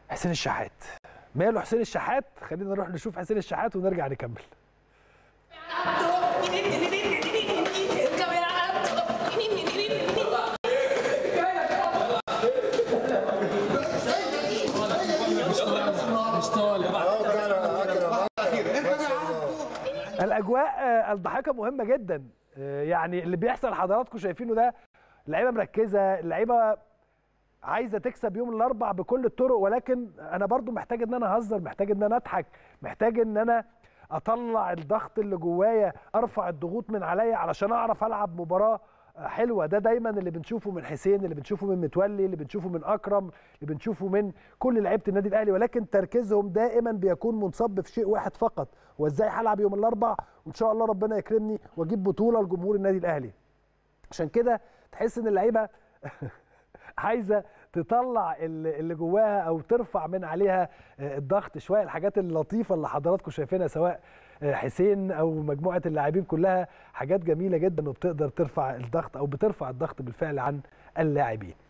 حسين الشحات ماله حسين الشحات خلينا نروح نشوف حسين الشحات ونرجع نكمل الاجواء آه، الضحكه مهمه جدا آه، يعني اللي بيحصل حضراتكم شايفينه ده اللعيبه مركزه اللعيبه عايزه تكسب يوم الاربع بكل الطرق ولكن انا برضو محتاج ان انا اهزر محتاج ان انا اضحك محتاج ان انا اطلع الضغط اللي جوايا ارفع الضغوط من عليا علشان اعرف العب مباراه حلوه ده دايما اللي بنشوفه من حسين اللي بنشوفه من متولي اللي بنشوفه من اكرم اللي بنشوفه من كل لعيبه النادي الاهلي ولكن تركيزهم دائما بيكون منصب في شيء واحد فقط هو ازاي هلعب يوم الاربع وان شاء الله ربنا يكرمني واجيب بطوله لجمهور النادي الاهلي عشان كده تحس ان اللعيبه عايزه تطلع اللي اللي جواها او ترفع من عليها آه، الضغط شويه الحاجات اللطيفه اللي حضراتكم شايفينها سواء آه، حسين او مجموعه اللاعبين كلها حاجات جميله جدا وبتقدر ترفع الضغط او بترفع الضغط بالفعل عن اللاعبين